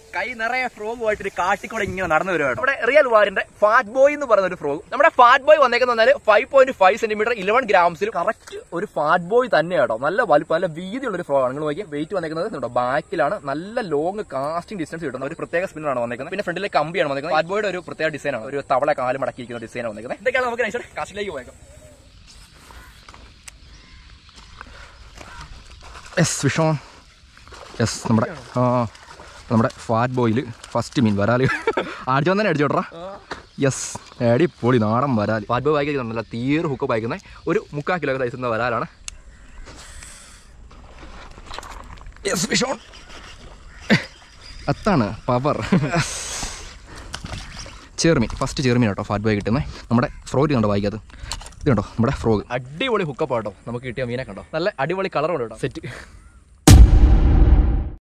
കൈ നിറയെ ഫ്രോഗുമായിട്ട് ഒരു കാട്ടിക്കൂടെ ഇങ്ങനെ നടന്നു വരുവാണ് നമ്മുടെ റിയൽ വാരിന്റെ ഫാറ്റ് ബോയ് എന്ന് പറയുന്ന ഒരു ഫ്രോഗ് നമ്മുടെ ഫാറ്റ് ബോയ് വന്നേക്കുന്ന പറഞ്ഞാൽ five point five centimetre eleven ഗ്രാംസിൽ കറക്റ്റ് ഒരു ഫാറ്റ് ബോയ് തന്നെയാട്ടോ നല്ല വലുപ്പം നല്ല വീതിയുള്ള ഒരു ഫ്രോഗ് ആണ് നിങ്ങൾ നോക്കി വെയിറ്റ് വന്നേക്കുന്നത് നമ്മുടെ ബാക്കിലാണ് നല്ല ലോങ് കാസ്റ്റിംഗ് ഡിസ്റ്റൻസ് കിട്ടുന്ന ഒരു പ്രത്യേക സ്പിന്നറാണ് വന്നേക്കുന്നത് പിന്നെ ഫ്രണ്ടിലെ കമ്പിയാണ് വന്നേക്കുന്നത് ഫാറ്റ് ബോയുടെ ഒരു പ്രത്യേക ഡിസൈനാണ് ഒരു തവള കാല് മടക്കിയിരിക്കുന്ന ഡിസൈനാണ് വന്നേക്കുന്നത് ഇതൊക്കെയാണ് നമുക്ക് നൈസ് കാസ്റ്റിലേക്ക് പോയേക്കാം യെസ് വിഷോൺ യെസ് നമ്മുടെ ആ നമ്മുടെ ഫാറ്റ് ബോയിൽ ഫസ്റ്റ് മീൻ വരാല് ആദ്യം തന്നെ അടിച്ചോട്രാ യെസ് അടിപൊളി നാടൻ വരാൽ ഫാറ്റ് ബോയ് വായിക്കുന്ന നല്ല തീർ ഹുക്ക് വായിക്കുന്നത് ഒരു മുക്കാൽ കിലോ സൈസുന്ന വരാലാണ് യെസ് വിഷോൺ അത്താണ് പവർ ചെറുമീൻ ഫസ്റ്റ് ചെറുമീൻ കേട്ടോ ഫാറ്റ് ബോയ് കിട്ടുന്നത് നമ്മുടെ ഫ്രോഗ് കണ്ടോ വായിക്കാത് ഇത് കണ്ടോ നമ്മുടെ ഫ്രോഗ് അടിപൊളി ഹുക്കപ്പ് കേട്ടോ നമുക്ക് കിട്ടിയ മീനെ കണ്ടോ നല്ല അടിപൊളി കളറുണ്ട് കേട്ടോ സെറ്റ്